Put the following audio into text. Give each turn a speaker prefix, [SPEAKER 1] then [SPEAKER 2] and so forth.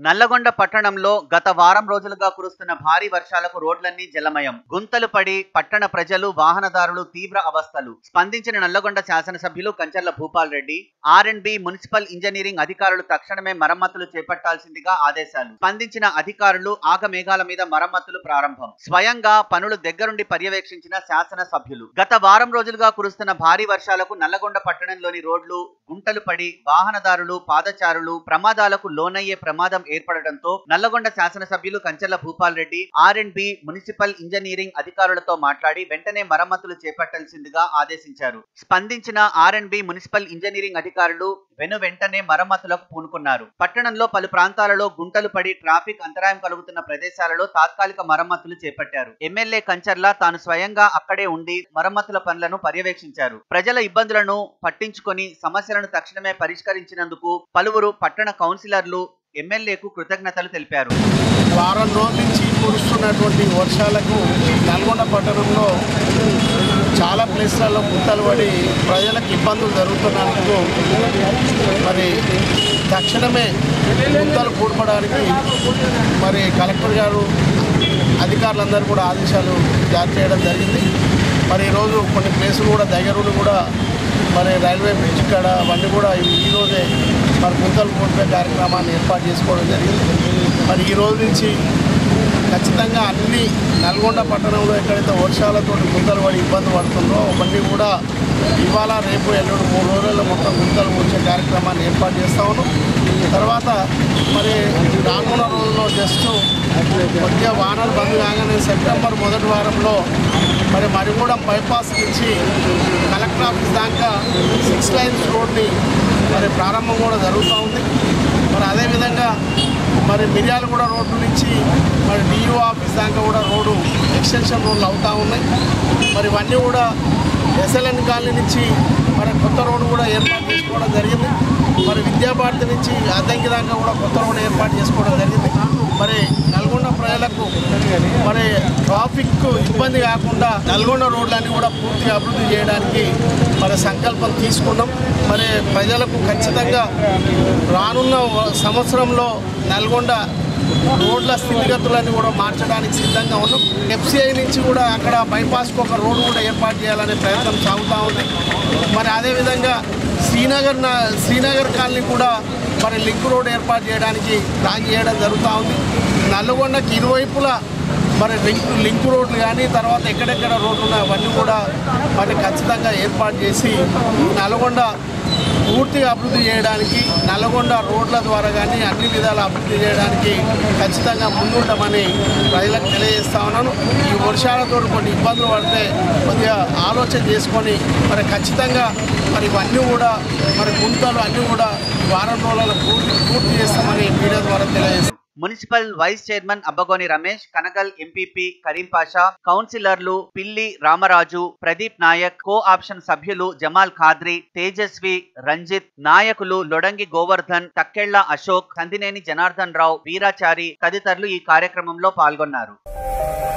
[SPEAKER 1] నల్లగొండ పట్టణంలో గత వారం రోజులుగా కురుస్తున్న భారీ వర్షాలకు రోడ్లన్నీ జలమయం గుంతలు పడి పట్టణ ప్రజలు వాహనదారులు తీవ్ర అవస్థలు స్పందించిన నల్లగొండ శాసనసభ్యులు Kancharla Bhupal Reddy R and B municipal engineering అధికారులు తక్షణమే మరమ్మతులు చేపట్టాల్సిందిగా ఆదేశాలు స్పందించిన అధికారులు ఆగమేఘాల మీద మరమ్మతులు ప్రారంభం స్వయంగా పనులు దగ్గరుండి పర్యవేక్షించిన శాసనసభ్యులు గత వారం రోజులుగా కురుస్తున్న భారీ వర్షాలకు నల్లగొండ పట్టణంలోని రోడ్లు గుంటలు పడి వాహనదారులు పాదచారులు ప్రమాదాలకు లోనయ్యే ప్రమాదం ఏర్పడడంతో నల్లగొండ శాసనసభ్యులు Kancharla Bhupal Reddy R and B municipal engineering అధికారులతో మాట్లాడి వెంటనే మరమ్మతులు చేపట్టాల్సిందిగా ఆదేశించారు స్పందించిన R and B municipal engineering అధికారులు వెను వెంటనే మరమ్మతులకు పూనుకున్నారు పట్టణంలో పలు ప్రాంతాలలో గుంటలు పడి ట్రాఫిక్ అంతరాయం కలుగుతున్న ప్రదేశాలలో తాత్కాలిక మరమ్మతులు చేపట్టారు ఎమ్మెల్యే కంచర్ల తాను స్వయంగా అక్కడే ఉండి మరమ్మతుల పనులను పర్యవేక్షించారు ప్రజల ఇబ్బందులను పట్టించుకొని సమస్యలను తక్షణమే పరిష్కరించినందుకు పలువురు పట్టణ కౌన్సిలర్లు ఎమ్మెల్యేకు కృతజ్ఞతలు తెలిపారు
[SPEAKER 2] వారం రోజుల నుంచి కురుస్తున్నటువంటి వర్షాలకు నల్గొండ పట్టణంలో చాలా ప్లేస్లలో గుంతలు పడి ప్రజలకు ఇబ్బందులు జరుగుతున్నందుకు మరి తక్షణమే గుంతలు కూడపడానికి మరి కలెక్టర్ గారు అధికారులందరూ కూడా ఆదేశాలు జారీ చేయడం జరిగింది మరి ఈరోజు కొన్ని ప్లేసులు కూడా దగ్గరుండి కూడా మరి రైల్వే బ్రిడ్జ్ కాడ అవన్నీ కూడా ఈరోజే మరి గుంతలు కూడిపే కార్యక్రమాన్ని ఏర్పాటు చేసుకోవడం జరిగింది మరి ఈ రోజు నుంచి ఖచ్చితంగా అన్ని నల్గొండ పట్టణంలో ఎక్కడైతే వర్షాలతో గుంతలు పడి ఇబ్బంది పడుతుందో అవన్నీ కూడా ఇవాళ రేపు ఎల్లుండి మూడు రోజుల్లో మొత్తం గుంతలు వచ్చే కార్యక్రమాన్ని ఏర్పాటు చేస్తా ఉన్నాం తర్వాత మరి రానున్న రోజుల్లో జస్ట్ కొద్దిగా వానలు బంద్ కాగానే సెప్టెంబర్ మొదటి వారంలో మరి మరిగూడెం బైపాస్ నుంచి కలెక్టర్ ఆఫీస్ దాకా సిక్స్ లైన్స్ రోడ్ని మరి ప్రారంభం కూడా జరుగుతూ ఉంది మరి అదేవిధంగా మరి మిర్యాలగూడ రోడ్డు నుంచి మరి డియూ ఆఫీస్ దాకా కూడా రోడ్డు ఎక్స్టెన్షన్ రోడ్లు అవుతూ ఉన్నాయి మరి ఇవన్నీ కూడా ఎస్ఎల్ఎన్ కాలనీ నుంచి మరి కొత్త రోడ్డు కూడా ఏర్పాటు చేసుకోవడం జరిగింది మరి విద్యాభారతి నుంచి అద్దంకి దాకా కూడా కొత్త రోడ్డు ఏర్పాటు చేసుకోవడం జరిగింది మరి నల్గొండ ప్రజలకు మరి ట్రాఫిక్ ఇబ్బంది కాకుండా నల్గొండ రోడ్లన్నీ కూడా పూర్తిగా అభివృద్ధి చేయడానికి మరి సంకల్పం తీసుకున్నాం మరి ప్రజలకు ఖచ్చితంగా రానున్న వ- సంవత్సరంలో నల్గొండ రోడ్ల స్థితిగతులన్నీ కూడా మార్చడానికి సిద్ధంగా ఉన్నాం ఎఫ్సిఐ నుంచి కూడా అక్కడ బైపాస్కి ఒక రోడ్డు కూడా ఏర్పాటు చేయాలనే ప్రయత్నం సాగుతూ ఉంది మరి అదేవిధంగా శ్రీనగర్ నా- శ్రీనగర్ కాలనీ కూడా మరి లింక్ రోడ్ ఏర్పాటు చేయడానికి ప్లాన్ చేయడం జరుగుతూ ఉంది నల్గొండకి ఇరువైపులా మరి లింక్ లింక్ రోడ్లు కానీ తర్వాత ఎక్కడెక్కడ రోడ్లు ఉన్నాయో అవన్నీ కూడా మరి ఖచ్చితంగా ఏర్పాటు చేసి ఈ నల్గొండ పూర్తిగా అభివృద్ధి చేయడానికి నల్గొండ రోడ్ల ద్వారా కానీ అన్ని విధాల అభివృద్ధి చేయడానికి ఖచ్చితంగా ముందుంటామని ప్రజలకు తెలియజేస్తా ఉన్నాను ఈ వర్షాలతో కొన్ని ఇబ్బందులు పడితే కొద్దిగా ఆలోచన చేసుకొని మరి ఖచ్చితంగా మరి ఇవన్నీ కూడా మరి గుంతలు అన్నీ కూడా వారం రోజుల పూర్తి పూర్తి చేస్తామని మీడియా ద్వారా తెలియజేస్తాం
[SPEAKER 1] municipal vice chairman Abbagoni Ramesh Kanagal MPP Karim Pasha కౌన్సిలర్లు పిల్లి రామరాజు ప్రదీప్ నాయక్ కో ఆప్షన్ సభ్యులు జమాల్ ఖాద్రి తేజస్వి రంజిత్ నాయకులు లొడంగి గోవర్ధన్ తక్కెళ్ల అశోక్ కందినేని జనార్దన్ రావు వీరాచారి తదితరులు ఈ కార్యక్రమంలో పాల్గొన్నారు